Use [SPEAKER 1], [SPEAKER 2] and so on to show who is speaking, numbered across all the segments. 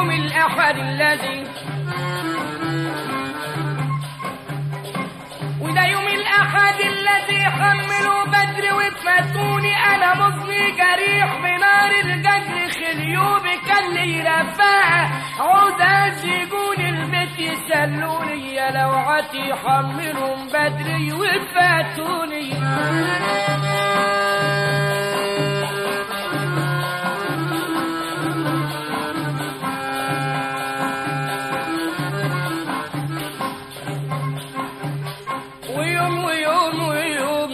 [SPEAKER 1] يوم الأحد الذي وده يوم الأحد الذي حملوا بدر وفاتوني أنا مضني جريح بنار الجدر خليوبي كان لي رفاعة عودة يجون البيت يسلوني يا لوعتي حملهم بدري وفاتوني ويوم ويوم ويوم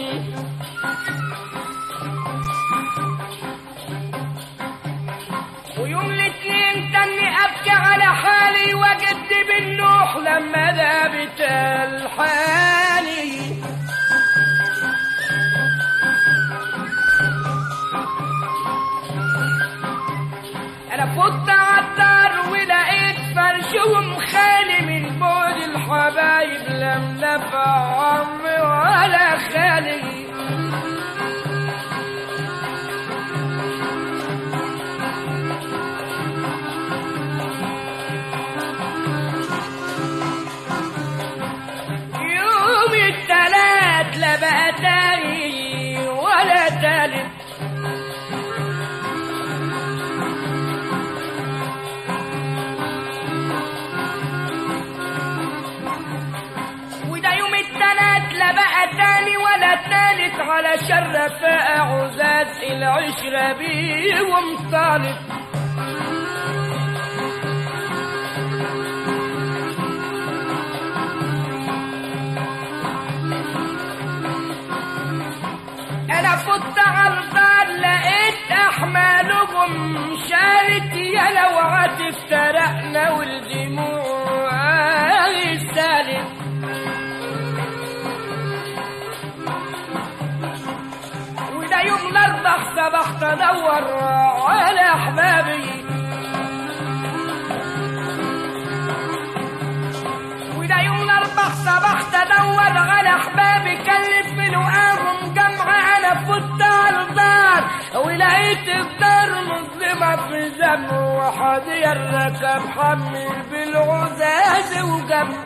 [SPEAKER 1] ويوم الاثنين تاني ابكي على حالي وجد بالنوح لما ذابت الحالي انا فت عالدار ولقيت فرشهم خالي من بعد الحبايب لم نفع عمي ولا خالي يوم التلات لا بقى تاني ولا تالت وده يوم التلات لا بقى تاني ولا تالت على شر عزاز العشرة بيهم طالب انا فت على الدار لقيت احمالهم شالت يا لو هتفترقنا والدموع سالت وده يوم الاربع صبحت ادور على احبابي وده يوم الاربع صبحت ادور على احبابي كلف لقاهم جمعة انا فت على الدار ولقيت الدار مظلمة في ذنب وحاضي الركب حمل بالعزاز وجنب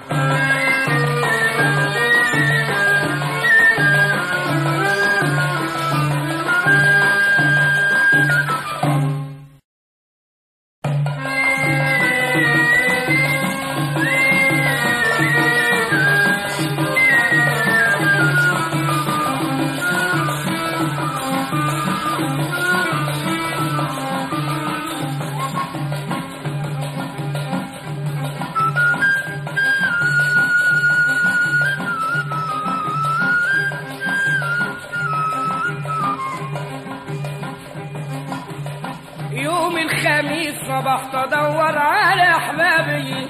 [SPEAKER 1] يوم الخميس صبحت ادور على احبابي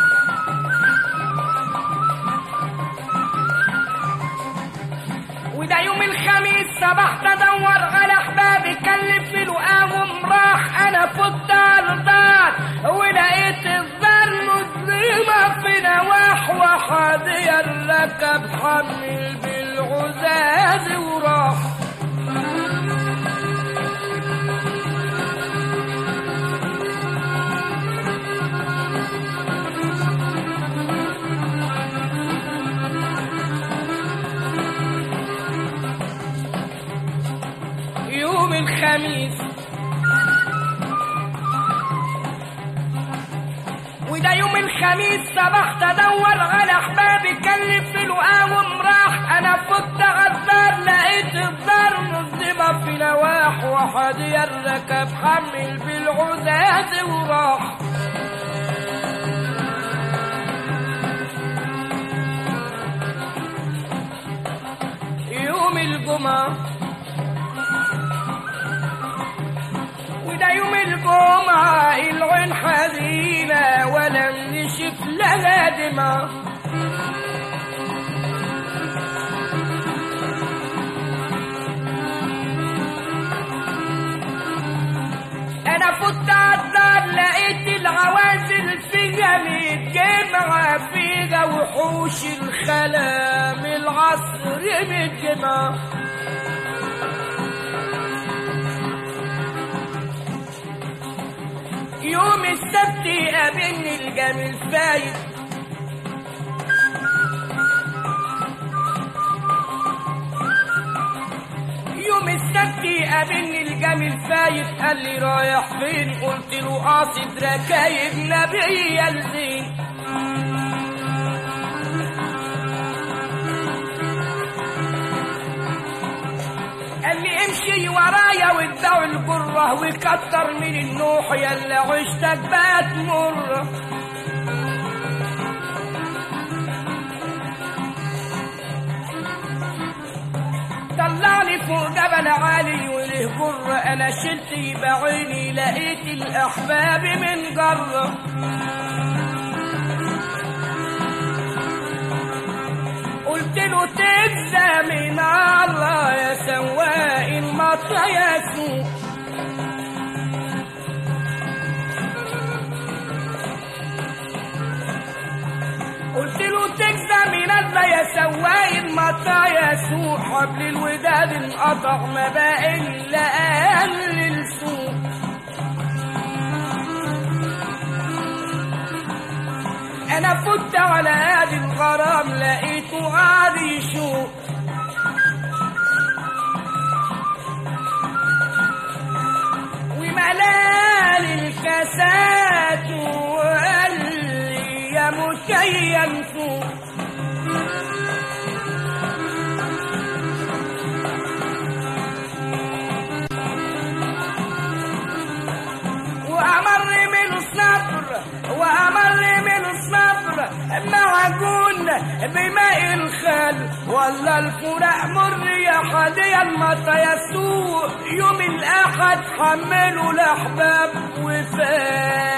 [SPEAKER 1] وده يوم الخميس صبحت ادور على احبابي كلف لقاهم راح انا فت على الدار ولقيت الدار مظلمة في نواح وحاضية الركب حمل بالعزاز وراح يوم الخميس وده يوم الخميس صبحت ادور على احبابي كلف لقاهم راح انا فت غدار لقيت الدار مظلمة في نواح وحدي الركب حمل بالعزاز وراح يوم الجمعه وده يوم الجمعة العين حزينة ولا نشف لها دمع أنا فت عالدار لقيت العوازل فيها متجمعة فيها وحوش الخلا من العصر متجمعة يوم السبت قابلني الجميل فايد يوم السبت قابلني الجميل فايد قال لي رايح فين قلت له قاصد ركايب نبي الزين قال لي امشي ورايا وادعوا الجرة وكتر من النوح يلا عشتك بقت مرة طلعني فوق جبل عالي وله جرة انا شلت بعيني لقيت الاحباب من جرة قلت له تجزى من الله يا سواق المطر يا سوق قلت له تجزى من الله يا سواق المطر يا سوق حبل الوداد انقطع ما بقى الا اقل السوق انا فت على هادي الغرام لقيته قاعد يشوف وملال الكاسات وقال لي يا مكين فوق وأمر من الصبر وأمر من الصبر معجون بماء الخل ولا الفراق مر يا حدي المطى يسوق يوم الأحد حملوا الأحباب وفات